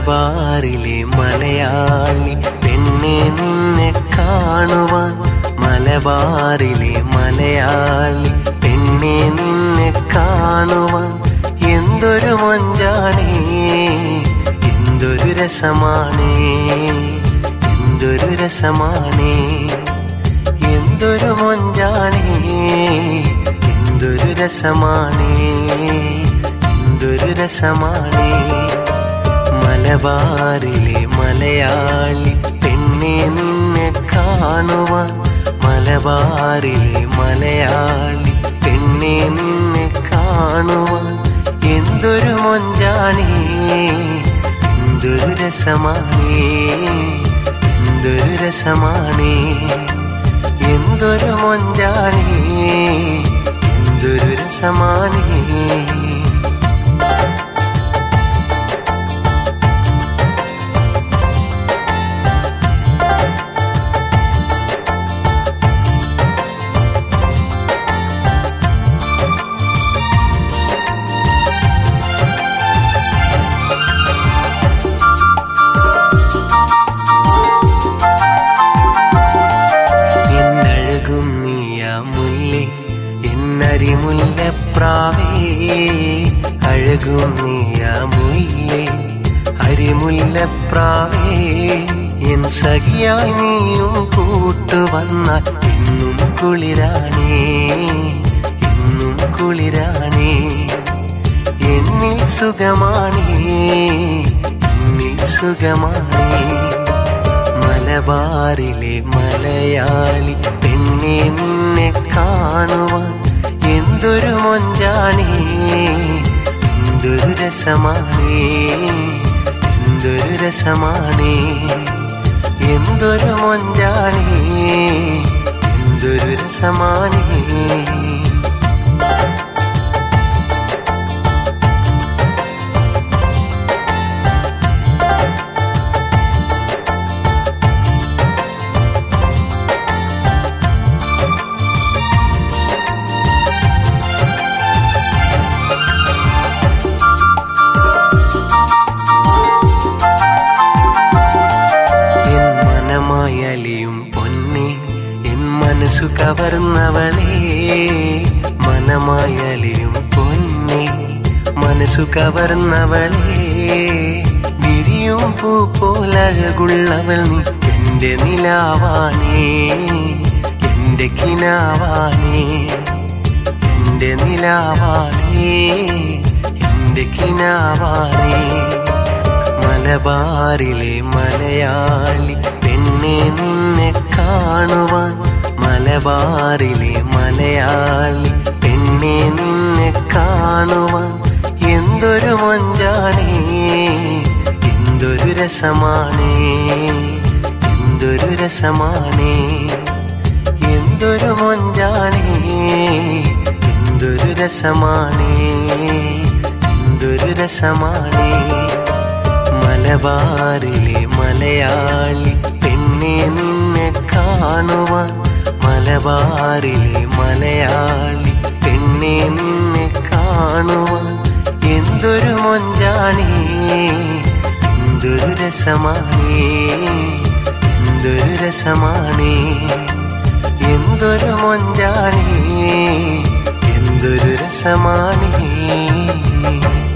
മലബാറിലെ മലയാളി പെണ്ണെ നിന്നെ കാണുവാൻ മലബാറിലെ മലയാളി പെണ്ണെ നിന്നെ കാണുവാൻ എന്തൊരു മഞ്ചാണേ എന്തൊരു രസമാണേ എന്തൊരു രസമാണേ എന്തൊരു മൊഞ്ചാണേ എന്തൊരു രസമാണേ എന്തൊരു രസമാണേ മലബാറിലെ മലയാളി പെണ്ണെ നിന്നെ കാണുവാൻ മലബാറിലെ മലയാളി പെണ്ണെ നിന്നെ കാണുവാൻ എന്തൊരു മൊഞ്ചാണേ എന്തൊരു രസമാണേ എന്തൊരു രസമാണേ എന്തൊരു മൊഞ്ചാണേ എന്തൊരു രസമാണേ എന്നഴകും നീയാ മുല്ലേ എന്നരിമുല്ലപ്രാവേ അഴകും നീയാ മുല്ലേ അരിമുല്ലപ്രാവേ എൻ സഖിയായി നീയും കൂട്ടുവന്നാൽ എന്നും കുളിരാണേ എന്നും കുളിരാണേ എന്നിൽ സുഖമാണേ എന്നിൽ സുഖമാണേ മലബാറിലെ മലയാളി പെണ്ണെ നിന്നെ കാണുവാൻ എന്തൊരു മൊഞ്ചാണേ എന്തൊരു രസമാണേ എന്തൊരു രസമാണേ എന്തൊരു മൊഞ്ചാണേ എന്തൊരു രസമാണേ എൻ മനമായി അലിയും പൊന്നെ എൻ മനസ്സു കവർന്നവളേ മനമായി അലിയും പൊന്നെ മനസ്സു കവർന്നവളേ വിരിയും പൂ പോലഴകുള്ളവൾ നീ എന്റെ നിലാവാനേ എന്റെ കിനാവാനേ എന്റെ നിലാവാനേ എന്റെ കിനാവാനേ മലബാറിലെ മലയാളി പെണ്ണെ നിന്നെ കാണുവാൻ മലബാറിലെ മലയാളി പെണ്ണെ നിന്നെ കാണുവാൻ എന്തൊരു മഞ്ചാണേ എന്തൊരു രസമാണേ എന്തൊരു രസമാണേ എന്തൊരു മൊഞ്ചാണേ എന്തൊരു രസമാണേ എന്തൊരു രസമാണേ മലബാറിലെ മലയാളി പെണ്ണെ നിന്നെ കാണുവാൻ മലബാറിലെ മലയാളി പെണ്ണെ നിന്നെ കാണുവാൻ എന്തൊരു മൊഞ്ചാണേ എന്തൊരു രസമാണേ എന്തൊരു രസമാണേ എന്തൊരു മൊഞ്ചാണേ എന്തൊരു രസമാണേ